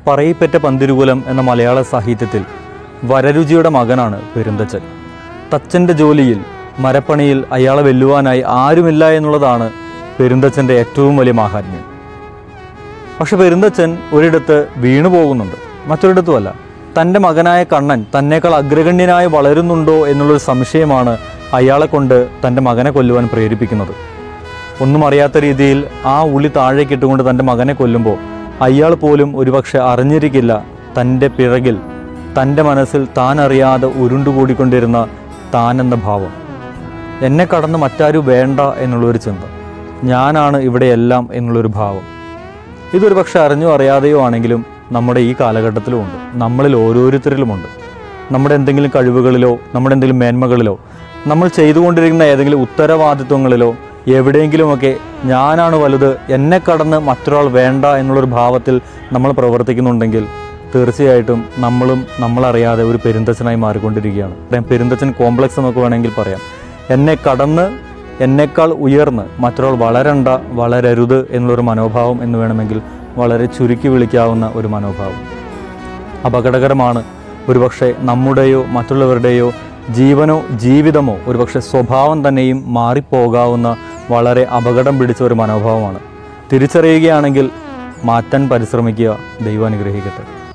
പറയിപ്പറ്റ പന്തിരുകുലം എന്ന മലയാള സാഹിത്യത്തിൽ വരരുചിയുടെ മകനാണ് പെരുന്തച്ചൻ തച്ചൻ്റെ ജോലിയിൽ മരപ്പണിയിൽ അയാളെ വെല്ലുവാനായി ആരുമില്ല എന്നുള്ളതാണ് പെരുന്തച്ചൻ്റെ ഏറ്റവും വലിയ മാഹാത്മ്യം പക്ഷെ പെരുന്തച്ചൻ ഒരിടത്ത് വീണു പോകുന്നുണ്ട് മറ്റൊരിടത്തുമല്ല തൻ്റെ മകനായ കണ്ണൻ തന്നേക്കാൾ അഗ്രഗണ്യനായി വളരുന്നുണ്ടോ എന്നുള്ളൊരു സംശയമാണ് അയാളെ കൊണ്ട് തൻ്റെ മകനെ കൊല്ലുവാൻ പ്രേരിപ്പിക്കുന്നത് ഒന്നും അറിയാത്ത രീതിയിൽ ആ ഉളി താഴേക്ക് ഇട്ടുകൊണ്ട് തൻ്റെ മകനെ കൊല്ലുമ്പോൾ അയാൾ പോലും ഒരുപക്ഷെ അറിഞ്ഞിരിക്കില്ല തൻ്റെ പിറകിൽ തൻ്റെ മനസ്സിൽ താൻ അറിയാതെ ഉരുണ്ടുകൂടിക്കൊണ്ടിരുന്ന താൻ എന്ന ഭാവം എന്നെ കടന്ന് മറ്റാരും വേണ്ട എന്നുള്ളൊരു ചിന്ത ഞാനാണ് ഇവിടെയെല്ലാം എന്നുള്ളൊരു ഭാവം ഇതൊരു പക്ഷെ അറിഞ്ഞോ അറിയാതെയോ ആണെങ്കിലും നമ്മുടെ ഈ കാലഘട്ടത്തിലും ഉണ്ട് നമ്മളിൽ ഓരോരുത്തരിലുമുണ്ട് നമ്മുടെ എന്തെങ്കിലും കഴിവുകളിലോ നമ്മുടെ എന്തെങ്കിലും മേന്മകളിലോ നമ്മൾ ചെയ്തുകൊണ്ടിരിക്കുന്ന ഏതെങ്കിലും ഉത്തരവാദിത്വങ്ങളിലോ എവിടെയെങ്കിലുമൊക്കെ ഞാനാണ് വലുത് എന്നെ കടന്ന് മറ്റൊരാൾ വേണ്ട എന്നുള്ളൊരു ഭാവത്തിൽ നമ്മൾ പ്രവർത്തിക്കുന്നുണ്ടെങ്കിൽ തീർച്ചയായിട്ടും നമ്മളും നമ്മളറിയാതെ ഒരു പെരുന്തച്ചനായി മാറിക്കൊണ്ടിരിക്കുകയാണ് പറയാം, പെരുന്തച്ചൻ കോംപ്ലക്സ് എന്നൊക്കെ വേണമെങ്കിൽ പറയാം എന്നെ കടന്ന് എന്നേക്കാൾ ഉയർന്ന് മറ്റൊരാൾ വളരണ്ട വളരരുത് എന്നുള്ളൊരു മനോഭാവം എന്ന് വേണമെങ്കിൽ വളരെ ചുരുക്കി വിളിക്കാവുന്ന ഒരു മനോഭാവം അപകടകരമാണ് ഒരുപക്ഷെ നമ്മുടെയോ മറ്റുള്ളവരുടെയോ ജീവനോ ജീവിതമോ ഒരുപക്ഷെ സ്വഭാവം തന്നെയും മാറിപ്പോകാവുന്ന വളരെ അപകടം പിടിച്ച ഒരു മനോഭാവമാണ് തിരിച്ചറിയുകയാണെങ്കിൽ മാറ്റാൻ പരിശ്രമിക്കുക ദൈവം അനുഗ്രഹിക്കട്ടെ